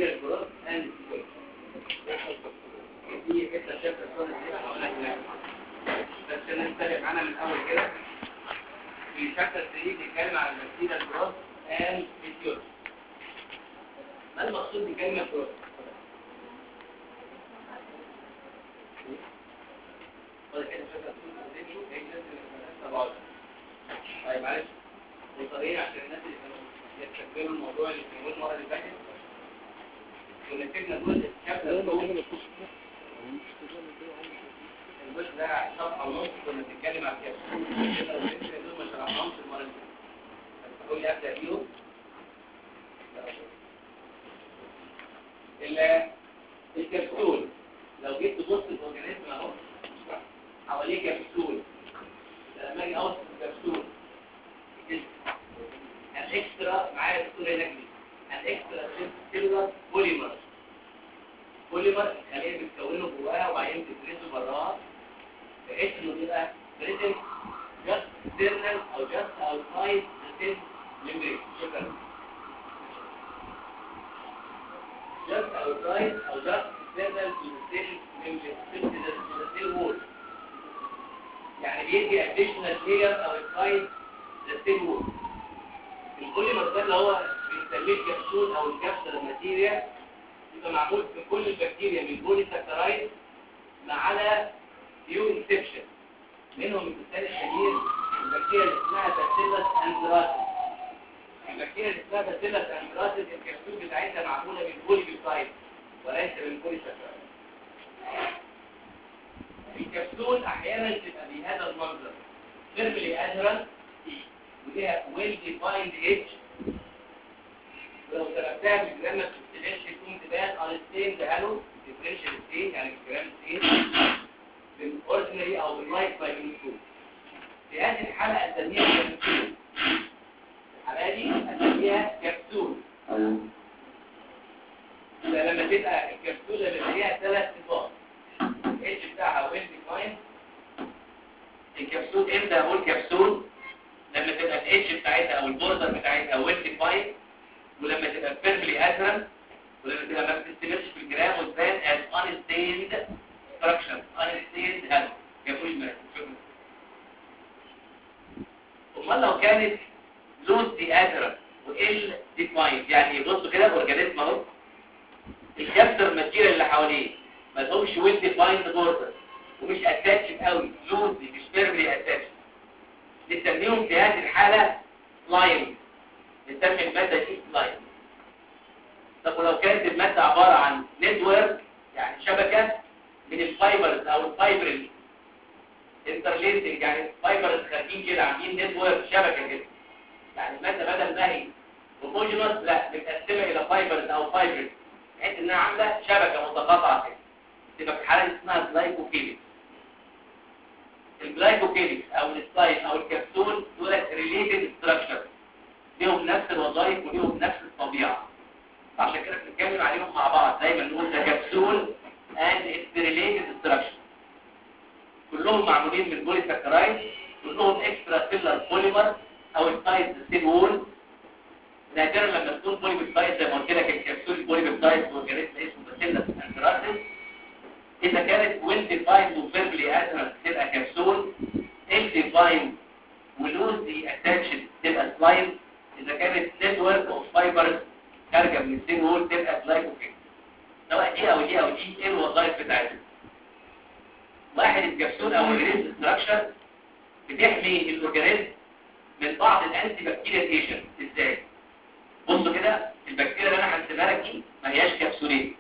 bacterial growth and دي حته شايفه الصوره دي هقول لك لا بس الناس تتابع معانا من الاول كده في شابتر 3 بيتكلم عن البكتيريا جروث اند فيسيولوجي ما المقصود بكلمه جروث طيب كده شكرا طيب معلش مضطرين عشان الناس اللي كانوا يستكملوا الموضوع اللي كانوا المره اللي فاتت كنا سيبنا جزء شابتر 2 الجزء ده صفحه ونص كنا بنتكلم عن كده دول ما شرحناهمش المره اللي فاتت تقول لي ابدا بيهم الكبسول لو جيت تبص في الاورجانيزم اهو حواليه كبسول لما اجي اوصف الكبسول الاكسترا معايا الصوره هناك دي الاكسترا سيلولار بوليمر بوليمر الخليه بتكونه جواها وبعدين تفرزه براها بحيث انه يبقى بريزنت جاست external او جاست outside the cell membrane شكرا just outside او just external to the cell membrane to the, to the cell wall يعني بيدي additional layer outside the cell wall البوليمر ده اللي هو بنسميه الكبسول او الكبسوله ماتيريال يبقى معمول في كل البكتيريا من بولي ساكرايد ما عدا فيو انسبشن منهم المثال الشهير البكتيريا اللي اسمها باسيلس اندراسيس البكتيريا اللي اسمها باسيلس اندراسيس الكبسول بتاعتها معموله من بولي بيوتايد وليس من بولي ساكرايد الكبسول احيانا تبقى بهذا المنظر فيرملي ادهرنت وليها ويل ديفايند ايدج ولو سرقتها بالجرام ما تستلش تكون تبان انستين بهالو ديفرنشال ستين يعني الجرام ستين بالاوردينري او باللايت باي ميكروسكوب في هذه الحاله اسميها كبسول الحاله دي اسميها كبسول لما تبقى الكبسوله اللي فيها ثلاث صفات الاتش بتاعها ويل ديفايند الكبسول امتى اقول كبسول لما تبقى الاتش بتاعتها او البوردر بتاعتها ويل ديفايند ولما تبقى فيرملي ادرن ولما تبقى ما بتستمرش في الجرام وتبان از unstained structure unstained هل جابوش مرة امال لو كانت لوز دي ادرن وال ديفايند يعني بصوا كده الاورجانيزم اهو الكابتر ماتيريال اللي حواليه ما لهمش ويل ديفايند بوردر ومش اتاتش قوي لوزي مش فيرملي اتاتش نسميهم في هذه الحالة سلايم نسمي المادة دي سلايم طب ولو كانت المادة عبارة عن نتورك يعني شبكة من الفايبرز او الفايبرز انترليزنج يعني الفايبرز خارجين كده عاملين نتورك شبكة كده يعني المادة بدل ما هي هوموجينوس لا متقسمة الى فايبرز او فايبرز بحيث انها عاملة شبكة متقاطعة كده تبقى في الحالة دي اسمها جلايكوكيليك الجلايكوكيليك او السلايم او الكبسول دول ريليتد ستراكشر ليهم نفس الوظائف وليهم نفس الطبيعه عشان كده بنتكلم عليهم مع بعض دايما نقول ده كبسول اند اتس ريليتد ستراكشر كلهم معمولين من بولي ساكرايد كلهم اكسترا سيلر بوليمر او السايد سيل وول نادرا لما تكون بولي بيبتايد زي ما قلت لك الكبسول البولي بيبتايد اورجانيزم اسمه باسيلس انتراسيس إذا كانت ويل ديفايند وفيرلي ادرنت تبقى كبسول ال ديفايند ولوزلي اتاتشد تبقى سلايم إذا كانت نتورك اوف فايبرز خارجه من السين وول تبقى جلايكوكين سواء دي او دي او دي ايه الوظائف بتاعتها واحد الكبسول او اورجانيزم ستراكشر بتحمي الاورجانيزم من بعض الانتي بكتيريال ايجنت ازاي بصوا كده البكتيريا اللي انا هرسمها لك دي ما هياش كبسولين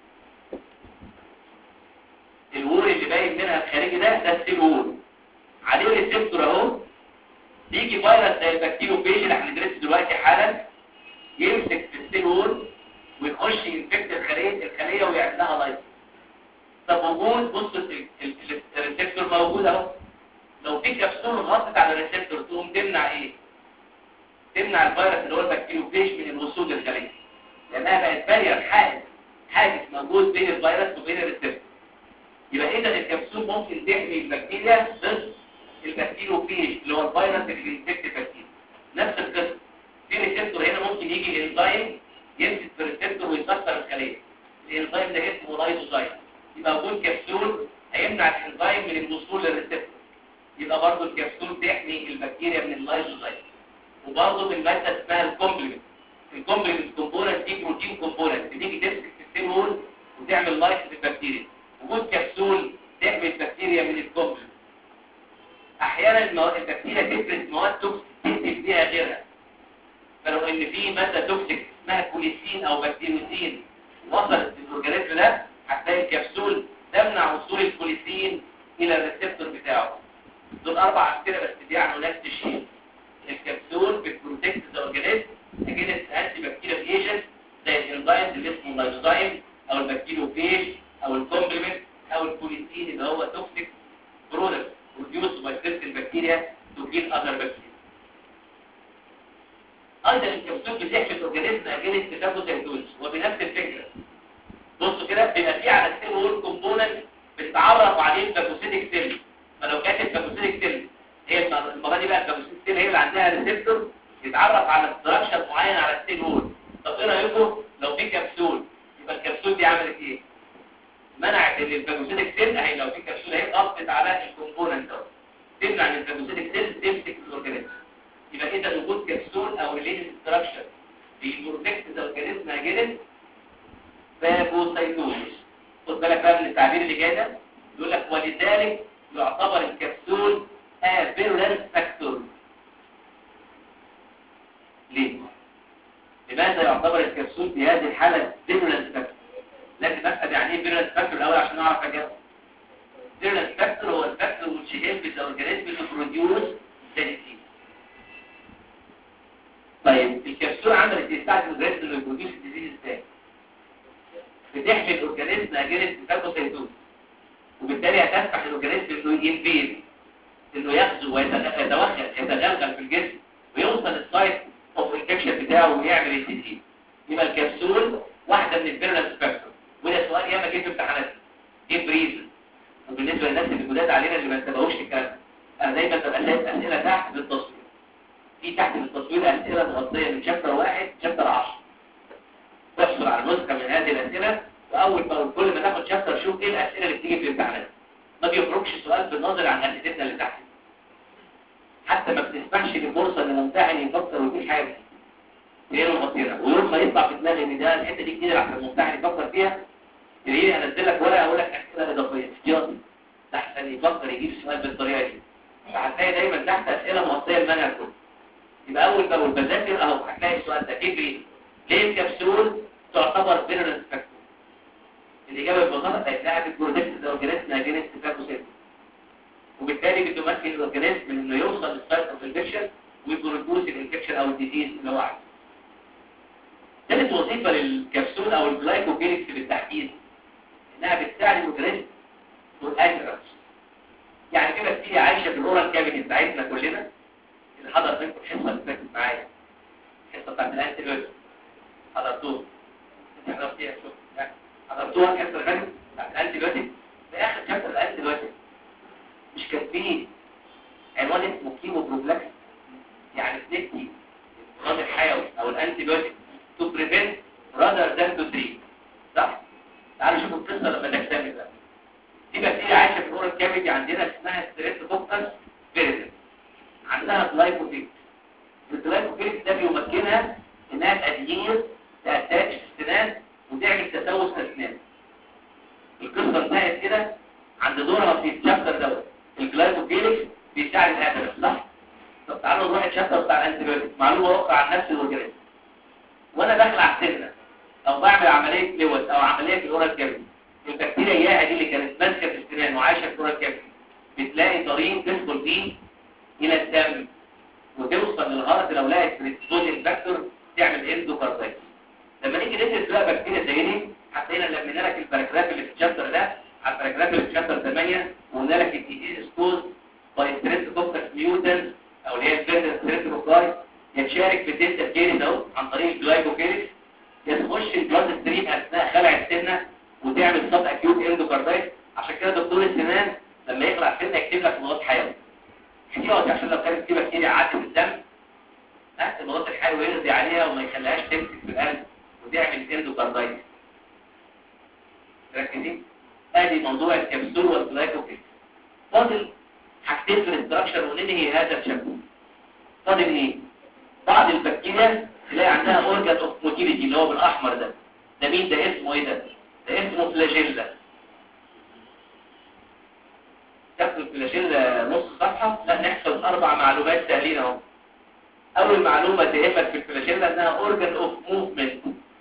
الوول اللي باين منها الخارجي ده ده السيل وول عليه ريسبتور اهو بيجي فيروس زي البكتيريوفيج اللي هندرسه دلوقتي حالا يمسك في السيل وول ويخش ينفكت الخليه الخليه ويعمل لها لايف طب وجود بص الريسبتور موجود اهو لو في كبسول غطت على الريسبتور تقوم تمنع ايه تمنع الفيروس اللي هو البكتيريوفيج من الوصول للخليه لانها بقت بارير حاجز حاجز موجود بين الفيروس وبين الريسبتور يبقى اذا الكبسول ممكن تحمي البكتيريا ضد البكتيريوفيج اللي هو الفيروس اللي بينفكت البكتيريا نفس القصه في ريسبتور هنا ممكن يجي انزيم يمسك في الريسبتور ويكسر الخليه لايزوزايم يبقى وجود كبسول هيمنع الانزيم من الوصول للريسبتور يبقى برضه الكبسول بيحمي البكتيريا من اللايزوزايم وبرضه من ماده اسمها الكومبلمنت الكومبلمنت كومبوننت دي بروتين كومبوننت بتيجي تمسك في السيل وول وتعمل لايك في البكتيريا وجود كبسول تحمي البكتيريا من الكومبلمنت احيانا المواد البكتيريا تفرز مواد توكسيك تقتل بيها غيرها فلو ان في ماده توكسيك اسمها كوليسين او بكتيروسين وصلت للاورجانيزم ده هتلاقي الكبسول تمنع وصول الكوليسين الى الريسبتور بتاعه دول اربع امثله بس بيعنوا نفس الشيء الكبسول بتبروتكت الاورجانيزم اجينست انتي بكتيريال ايجنت زي الانزيم اللي اسمه لايزوزايم او البكتيروفيج او الكومبلمنت او الكوليسين اللي هو توكسيك برودكت produced by certain bacteria to kill other bacteria. ايضا الكبسول بتحمي الاورجانيزم اجينست فاجوسيتوز وبنفس الفكره بصوا كده بيبقى في على السيل وول كومبوننت بتتعرف عليه الفاجوسيتك سيل فلو كانت الفاجوسيتك سيل هي المره دي بقى الفاجوسيتك سيل هي اللي عندها ريسبتور يتعرف على ستراكشر معين على السيل وول طب ايه رايكم لو في كبسول يبقى الكبسول دي عملت ايه منعت ان الفاجوسيتك سيل اهي لو في كبسوله اهي ضغطت على الكومبوننت ده تمنع ان الفاجوسيتك سيل تمسك الاورجانيزم يبقى اذا وجود كبسول او ريليتد ستراكشر بيبروتكت الاورجانيزم اجينست فاجوسايتوزيس خد بالك بقى من التعبير اللي جاي ده يقول لك ولذلك يعتبر الكبسول فيرولنس فاكتور ليه؟ لماذا يعتبر الكبسول في هذه الحالة فيرولنس فاكتور؟ لازم افهم يعني ايه فيرولنس فاكتور الاول عشان اعرف اجاوب فيرولنس فاكتور هو الفاكتور which helps the organism to produce the disease طيب الكبسول عملت يستعد الاورجانيزم انه يبروديوس الديزيز ازاي؟ بتحمي الاورجانيزم اجينست فاجوسيتوز وبالتالي هتسمح للاورجانيزم انه ينفيد انه يغزو ويتوغل يتغلغل في الجسم ويوصل للسايت اوف انفكشن بتاعه ويعمل الديزيز يبقى الكبسول واحده من الفيرولنس فاكتور وده سؤال ياما جه في امتحانات ايه بريزن وبالنسبه للناس اللي جداد علينا اللي ما انتبهوش الكلام ده انا دايما ببقى شايف اسئله تحت بالتصوير في تحت التصوير اسئله مغطيه من شابتر واحد شابتر 10 تحصل على نسخه من هذه الاسئله واول ما كل ما تاخد شابتر شوف ايه الاسئله اللي بتيجي في الامتحانات ما بيخرجش سؤال بالنظر عن اسئلتنا اللي تحت حتى ما بتسمحش للفرصه ان الممتحن يفكر ويقول حاجه هي مغطينا ويوم ما يطلع في دماغي ان ده الحته دي جديده عشان الممتحن يفكر فيها تلاقيني انزل لك ورقه اقول لك اسئله اضافيه احتياطي لحسن يفكر يجيب السؤال بالطريقه دي فهتلاقي دايما تحت اسئله مغطيه المنهج كله يبقى اول ما بذاكر اهو هتلاقي السؤال ده كيف ليه ليه الكبسول تعتبر فيرولنس فاكتور الاجابه ببساطه لانها بتبروتكت الاورجانيزم اجينست فاجوسيتوز وبالتالي بتمكن الاورجانيزم من انه يوصل للسايت اوف انفكشن ويبرودوس الانفكشن او الديزيز اللي هو عايزه ثالث وظيفه للكبسول او الجلايكوجينكس بالتحديد انها بتساعد الاورجانيزم تو ادرس يعني كده بتيجي عايشه في الاورال كافيتي بتاعتنا كلنا اللي حضر منكم الحصه اللي فاتت معايا الحصه بتاعت الانتيبيوتيك حضرتوها انت حضرتيها شوف حضرتوها الحصه اللي فاتت بتاعت الانتيبيوتيك في اخر شابتر الانتيبيوتيك مش كاتبين عنوان اسمه كيمو بروفلاكس يعني بندي المضاد الحيوي او الانتيبيوتيك to prevent rather than to treat صح؟ تعالوا شوفوا القصة لما نكتمل بقى دي بكتيريا عايشة في الأورال كافيتي عندنا اسمها ستريبتوكوكس فيريدن عندها جلايكوفيت الجلايكوفيت ده بيمكنها انها تأدير تأتاتش السنان وتعمل تسوس الأسنان القصة انتهت كده عند دورها في الشابتر دوت الجلايكوفيلكس بيساعد هذا صح؟ طب تعالوا نروح الشابتر بتاع الانتيبيوتيك معلومة واقعة عن نفس الاورجانيزم وانا بخلع سنه او بعمل عمليه لوز او عمليه في الاورال كافيتي البكتيريا اياها دي اللي كانت ماسكه في السنان وعايشه في الاورال كافيتي بتلاقي طريق تدخل فيه الى الدم وتوصل للغرض لو لقت بريسبوزين فاكتور تعمل اندوكاردايتس لما نيجي ندرس بقى بكتيريا زي دي هتلاقينا لمينا لك الباراجراف اللي في الشابتر ده على الباراجراف اللي في شابتر 8 وقلنا لك الديزيز كوز باي ستريبتوكوكس ميوتنس او اللي هي ستريبتوكوكاي يتشارك في الدلتا كيريز اهو عن طريق الجلايكوكيريز يتخش البلاد ستريم اثناء خلع السنه وتعمل سب اكيوت اندوكاردايت عشان كده دكتور السنان لما يخلع سنه يكتب لك مضاد حيوي احتياطي عشان لو كانت في بكتيريا عدت الدم ها المضاد الحيوي يقضي عليها وما يخليهاش تمسك في القلب وتعمل اندوكاردايت ركز مركزين ادي موضوع الكبسول والجلايكوبيك فاضل حاجتين في الاستراكشر وننهي هذا الشابتر فاضل ايه بعض البكتيريا تلاقي عندها اورجان اوف موتيليتي اللي هو بالاحمر ده ده مين ده اسمه ايه ده ده اسمه فلاجيلا كتب الفلاجيلا نص صفحه لا نحفظ اربع معلومات سهلين اهو اول معلومه تهمك في الفلاجيلا انها اورجان اوف موفمنت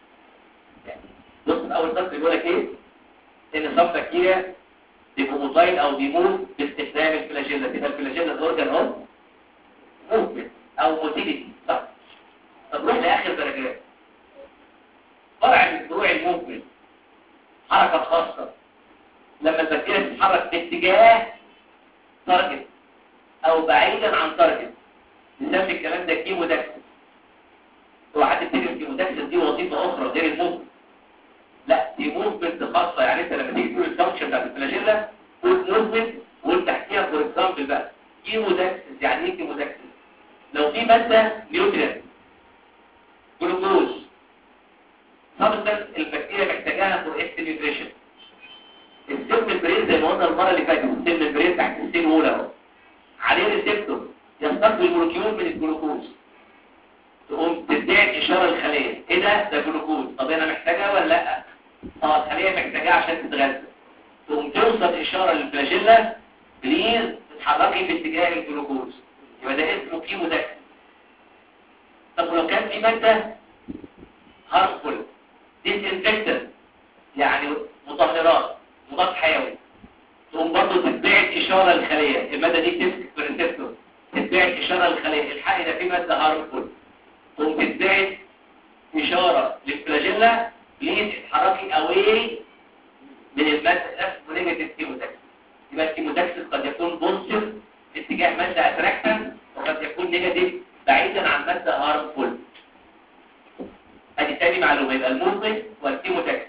بص اول سطر بيقول لك ايه ان صف بكتيريا ديكوموتايل او ديموف باستخدام الفلاجيلا كده الفلاجيلا اورجان اوف موفمنت او موتيليتي صح طب روح لاخر درجات فرع من فروع الموفمنت حركه خاصه لما البكتيريا تتحرك باتجاه تارجت او بعيدا عن تارجت نسمي الكلام ده كيموداكسس هو حد يفتكر الكيموداكسس دي وظيفه اخرى غير الموفمنت لا دي موفمنت خاصه يعني انت لما تيجي تقول الفانكشن بتاعت الفلاجيلا قول موفمنت وقول تحتيها فور اكزامبل بقى كيموداكسس يعني ايه كيموداكسس لو في ماده نيوترينت جلوكوز سبستانس البكتيريا محتاجاها فور اكس نيوتريشن السم البرين زي ما قلنا المره اللي فاتت السم البرين تحت السن الاولى اهو عليه ريسبتور يستقبل مولكيول من الجلوكوز تقوم تدعي اشاره الخليه ايه ده ده جلوكوز طب انا محتاجها ولا لا اه الخليه محتاجاها عشان تتغذى تقوم توصل اشاره للفلاجيلا بليز تتحركي في اتجاه الجلوكوز يبقى ده اسمه كيموداكس طب ولو كان في ماده هارمفول ديسانفكتنت يعني مطهرات مضاد حيوي تقوم برضه تتبعت اشاره للخليه الماده دي تمسك في الريسبتور تتبعت اشاره للخليه الحقي ده في ماده هارمفول تقوم تتبعت اشاره للفلاجيلا بليز اتحركي اواي من الماده اسمه نيجاتيف كيموتاكس يبقى الكيموتاكس قد يكون بوزيتيف في اتجاه ماده اتراكتن وقد يكون نيجاتيف بعيدا عن ماده هارمفول ادي تاني معلومه يبقى الموفمنت والكيموتاكس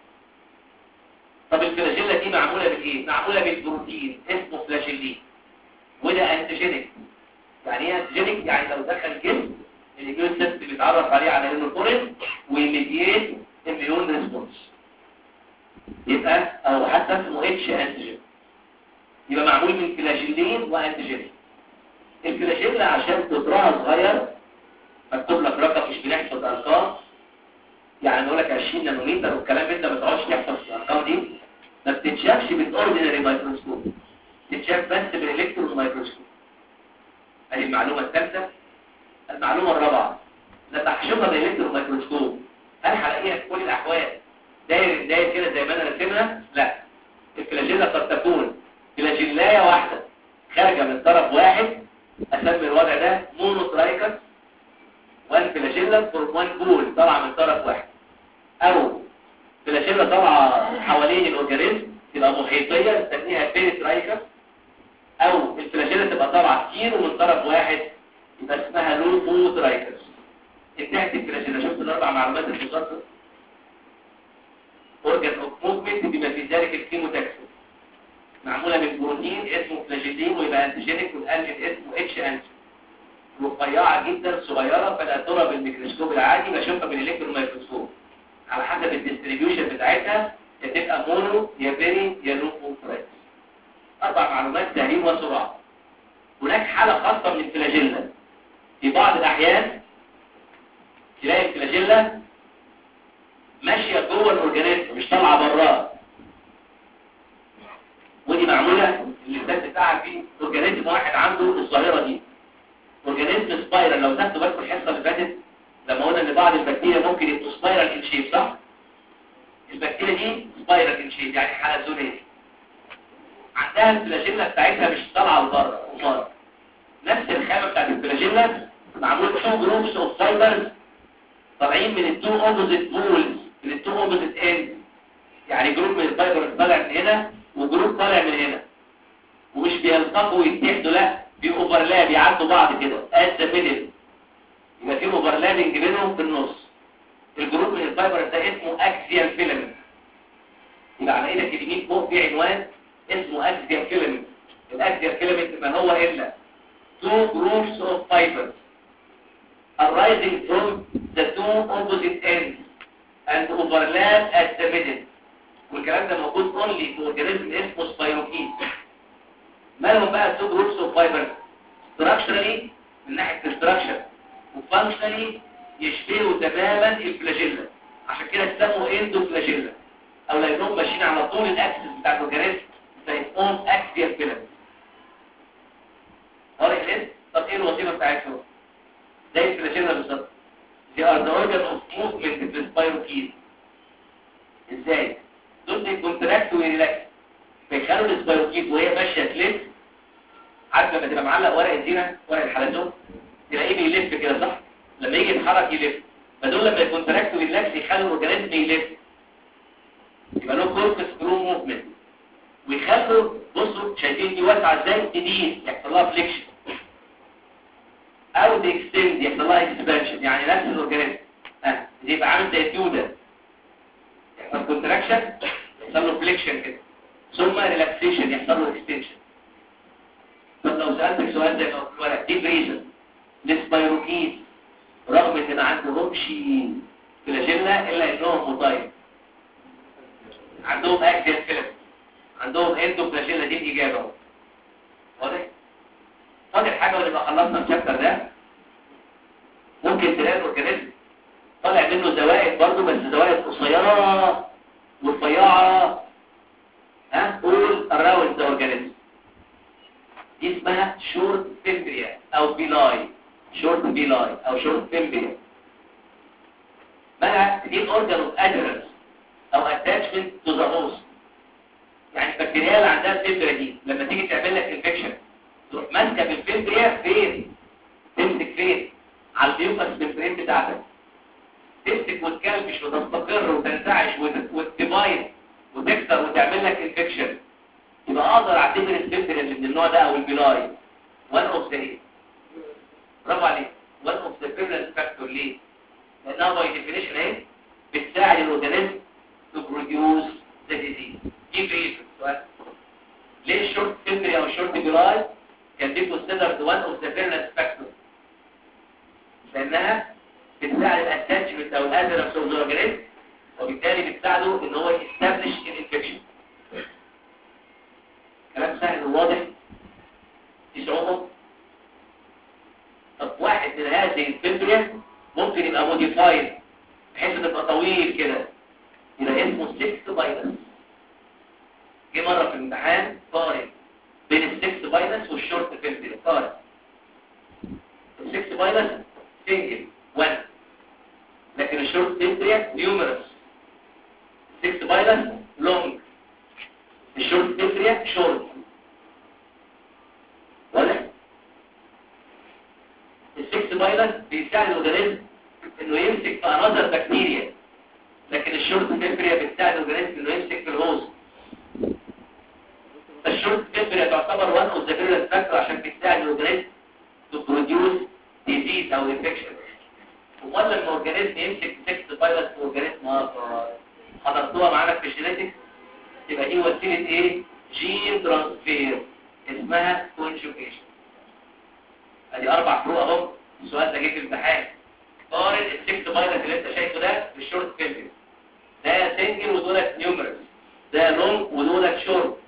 طب الفلاجيلا دي معموله بالايه معموله بالبروتين اسمه فلاجيلين وده انتيجينيك يعني ايه انتيجينيك يعني لو دخل جسم الاميون سيستم بيتعرف عليه على انه فورين ويميديت اميون ريسبونس يبقى او حتى اسمه اتش انتيجين يبقى معمول من فلاجيلين وانتيجينيك الفلاجيلا عشان تطرها صغير مكتوب لك رقم مش بنحفظ ارقام يعني نقول لك 20 نانومتر والكلام انت ما تقعدش تحفظ الارقام دي ما بتتشافش بالاوردينري مايكروسكوب تتشاف بس بالالكترون مايكروسكوب ادي المعلومه الثالثه المعلومه الرابعه لما احشفها بالالكترون مايكروسكوب هل هلاقيها في كل الاحوال داير داير كده زي ما انا رسمها لا الفلاجيلا قد تكون فلاجيلايه واحده خارجه من طرف واحد اسمي الوضع ده مونوترايكس وان فلاجيلا فور وان بول طالعه من طرف واحد او فلاجيلا طالعه حوالين الاورجانيزم تبقى محيطيه نسميها بيريترايكس او الفلاجيلا تبقى طالعه كتير ومن طرف واحد يبقى اسمها لوفوترايكس انتهت الفلاجيلا شفت الاربع معلومات المذكره اورجان اوف موفمنت بما في ذلك الكيموتاكسين معموله من بروتين اسمه فلاجيلين ويبقى انتيجينيك والانجين اسمه اتش انتي رفيعه جدا صغيره فلا ترى بالميكروسكوب العادي بشوفها بالالكترون مايكروسكوب على حسب الديستريبيوشن بتاعتها يا تبقى مونو يا بيري يا لوفوترايكس اربع معلومات سهلين وسرعه هناك حاله خاصه من الفلاجيلا في بعض الاحيان تلاقي الفلاجيلا ماشيه جوه الاورجانيزم مش طالعه براه ودي معموله اللسان بتاعها فيه اورجانيزم واحد عنده الظاهره دي اورجانيزم سبايرال لو تاخدوا بالكم الحصه اللي فاتت لما قلنا ان بعض البكتيريا ممكن يبقوا سبايرال ان شيب صح البكتيريا دي سبايرال ان شيب يعني حلزونيه عندها الفلاجيلا بتاعتها مش طالعه لبره امال نفس الخامه بتاعت الفلاجيلا معمول تو جروبس اوف فايبرز طالعين من التو اوبوزيت بولز من التو اوبوزيت اند يعني جروب من الفايبرز طالع من هنا وجروب طالع من هنا ومش بيلتقوا ويتحدوا لا بيوفرلاب يعدوا بعض كده ات ذا ميدل يبقى في اوفرلابنج بينهم في النص الجروب من الفايبرز ده اسمه اكسيال فيلامنت يبقى على ايدك اليمين فوق في عنوان اسمه اكسيال فيلامنت الاكسيال فيلامنت ما هو الا two groups of fibers arising from the two opposite ends and overlap at the middle والكلام ده موجود اونلي في اورجانيزم اسمه سبايروكين مالهم بقى التو جروبس اوف فايبرز ستراكشرالي من ناحيه الاستراكشر وفانكشنالي يشبهوا تماما الفلاجيلا عشان كده اسموا اندو فلاجيلا او لانهم ماشيين على طول الاكسس بتاع الاورجانيزم فيسموهم اكسيال فيلامنت واضح ليه؟ طب ايه الوظيفه بتاعتهم؟ زي الفلاجيلا بالظبط they are the organ of movement في السبايروكين ازاي؟ دول بيكونتراكت ويريلاكس بيخلوا السبايروكين وهي ماشيه تلف عارف لما تبقى معلق ورق الزينه ورق الحلزون تلاقيه بيلف كده صح؟ لما يجي يتحرك يلف فدول لما يكونتراكت ويريلاكس يخلوا الاورجانيزم يلف يبقى له كورتكس برو موفمنت ويخلوا بصوا شايفين دي واسعه ازاي تدين يحصل لها فليكشن او تكستند يحصل لها اكسبانشن يعني نفس الاورجانيزم ها دي يبقى عامل زي الدوده يحصل كونتراكشن يحصل له فليكشن كده ثم ريلاكسيشن يحصل له اكستنشن طب لو سالتك سؤال زي ما في الورق دي بريزن للسبايروكين رغم ان ما عندهمش فلاجيلا الا انهم مطاير عندهم اكتيف فيلم عندهم اندو فلاجيلا دي الاجابه اهو واضح فاضل حاجه ونبقى خلصنا الشابتر ده ممكن تلاقي الاورجانيزم طالع منه زوائد برضه بس زوائد قصيره ورفيعه ها قول اراوند ذا اورجانيزم دي اسمها شورت فيمبريا او بيلاي شورت بيلاي او شورت فيمبريا مالها دي الاورجان اوف ادرنس او اتاتشمنت تو ذا هوست يعني البكتيريا اللي عندها الفيمبريا دي لما تيجي تعمل لك انفكشن تروح ماسكه بالفيمبريا فين تمسك فين على البيوكس ممبرين بتاعتك تمسك وتكلبش وتستقر وتنتعش وت- وتبايض وتكسر وتعمل لك انفكشن يبقى اقدر اعتبر الفيمبريا اللي من النوع ده او البيلاي وان اوف ذا ايه برافو عليك وان اوف ذا فيرنس فاكتور ليه لانها باي ديفينيشن اهي بتساعد الاورجانيزم تو بروديوس ذا ديزيز دي بريزن سؤال ليه الشورت فيمبري او الشورت بيلاي كان دي considered one of the virulence factors لانها بتساعد الاتاتشمنت او الادرس اوف ذا اورجانيزم وبالتالي بتساعده ان هو يستبلش الانفكشن كلام سهل وواضح في صعوبه طب واحد من هذه الفيمبريا ممكن يبقى موديفايد بحيث انه يبقى طويل كده يبقى اسمه 6 باينس جه مره في الامتحان قارن بين السكس باينس والشورت فيمبريا قارن السكس باينس سنجل 1 لكن الشورت فيمبريا نيومرس السكس باينس لونج الشورت فيمبريا شورت واضح السكس بايلس بيساعد الاورجانيزم انه يمسك في انذر بكتيريا لكن الشورت فيبريا بتساعد الاورجانيزم انه يمسك في الهوست الشورت فيبريا تعتبر وان اوف ذا فيرولنت فاكتور عشان بتساعد الاورجانيزم تو بروديوس ديزيز او انفكشن امال لما الاورجانيزم يمسك سكس بايلس في اورجانيزم اخر حضرتوها معانا في الجينيتكس يبقى دي وسيله ايه جين ترانسفير اسمها كونجوجيشن ادي اربع فروق اهو السؤال ده جه في الامتحان قارن السكس بايلس اللي انت شايفه ده بالشورت فيلم ده سنجل ودولت نيومرس ده لونج ودولت شورت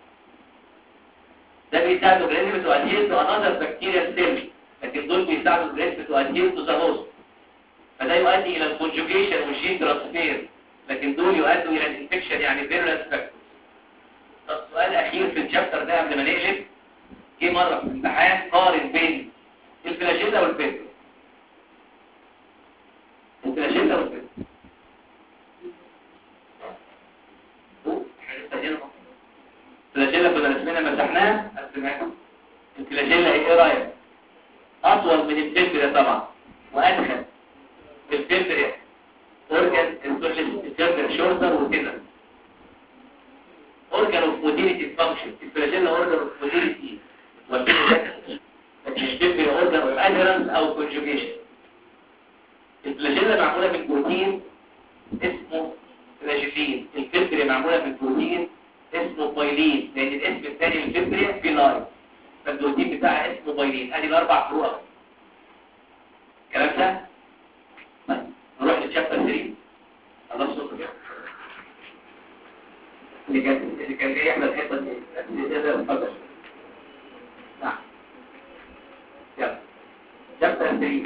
ده بيساعد الاورجانيزم تو ادهير تو انذر بكتيريا سيل لكن دول بيساعدوا الاورجانيزم تو ادهير تو ذا هوست فده يؤدي الى الكونجوجيشن والجين ترانسفير لكن دول يؤدوا الى الانفكشن يعني فيرولنس فاكتور طب سؤال اخير في الشابتر ده قبل ما نقلب جه مره في الامتحان قارن بين الفلاجيلا والبيت الفلاجيلا والبيت الفلاجيلا كنا رسمنا مسحناها قسمناها الفلاجيلا ايه رايك اطول من الفلتريا طبعا وادخل الفلتريا اورجان الفلتريا شورتر وكده اورجان اوف موديليتي فانكشن الفلاجيلا اورجان اوف موديليتي الفلتريا اورجان اوف ادهرنس او كونجوجيشن الفلاجيلا معموله من بروتين اسمه فلاجيلين الفلتريا معموله من بروتين اسمه بايلين لان الاسم الثاني للفلتريا بيلاي فالبروتين بتاعها اسمه بايلين ادي الاربع فروق كلام ده طيب نروح للشابتر 3 خلاص صوت كده اللي كان اللي كان جاي يحضر الحصه دي ده اتفضل نعم يلا شابتر 3